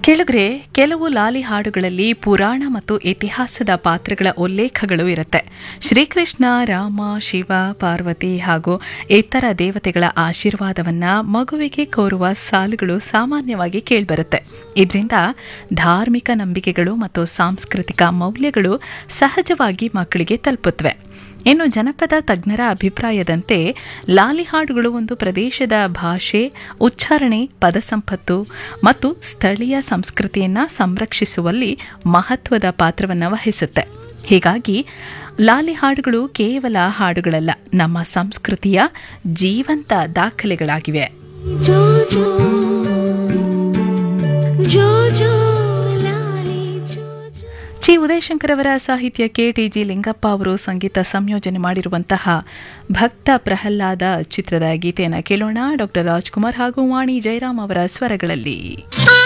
ಕೆಳಗ್ರೆ ಕೆಲವು ಲಾಲಿ ಹಾಡುಗಳಲ್ಲಿ ಪುರಾಣ ಮತ್ತು ಇತಿಹಾಸದ ಪಾತ್ರಗಳ ಉಲ್ಲೇಖಗಳು ಇರುತ್ತೆ ಶ್ರೀಕೃಷ್ಣ ರಾಮ ಶಿವ ಪಾರ್ವತಿ ಹಾಗೂ ಇತರ ದೇವತೆಗಳ ಆಶೀರ್ವಾದವನ್ನ ಮಗುವಿಗೆ ಕೋರುವ ಸಾಲುಗಳು ಸಾಮಾನ್ಯವಾಗಿ ಕೇಳಿಬರುತ್ತೆ ಇದರಿಂದ ಧಾರ್ಮಿಕ ನಂಬಿಕೆಗಳು ಮತ್ತು ಸಾಂಸ್ಕೃತಿಕ ಮೌಲ್ಯಗಳು ಸಹಜವಾಗಿ ಮಕ್ಕಳಿಗೆ ತಲುಪುತ್ತವೆ ಇನ್ನು ಜನಪದ ತಜ್ಞರ ಅಭಿಪ್ರಾಯದಂತೆ ಲಾಲಿ ಹಾಡುಗಳು ಒಂದು ಪ್ರದೇಶದ ಭಾಷೆ ಉಚ್ಚಾರಣೆ ಪದಸಂಪತ್ತು ಮತ್ತು ಸ್ಥಳೀಯ ಸಂಸ್ಕೃತಿಯನ್ನು ಸಂರಕ್ಷಿಸುವಲ್ಲಿ ಮಹತ್ವದ ಪಾತ್ರವನ್ನು ವಹಿಸುತ್ತೆ ಹೀಗಾಗಿ ಲಾಲಿ ಹಾಡುಗಳು ಕೇವಲ ಹಾಡುಗಳಲ್ಲ ನಮ್ಮ ಸಂಸ್ಕೃತಿಯ ಜೀವಂತ ದಾಖಲೆಗಳಾಗಿವೆ ಜೋ ಜೋ ಜೋ ಜೋ ಲಾಲಿ ಜೋ ಜೋ ಚಿ ಉದಯಶಂಕರ್ ಅವರ ಸಾಹಿತ್ಯಕ್ಕೆ ಟಿ ಜಿ ಲಿಂಗಪ್ಪ ಅವರು ಸಂಗೀತ ಸಂಯೋಜನೆ ಮಾಡಿರುವಂತಹ ಭಕ್ತ ಪ್ರಹ್ಲಾದ ಚಿತ್ರದ ಗೀತೆಯನ್ನು ಕೇಳೋಣ ಡಾಕ್ಟರ್ ರಾಜ್ಕುಮಾರ್ ಹಾಗೂ ವಾಣಿ ಜಯರಾಮ್ ಅವರ ಸ್ವರಗಳಲ್ಲಿ ಆ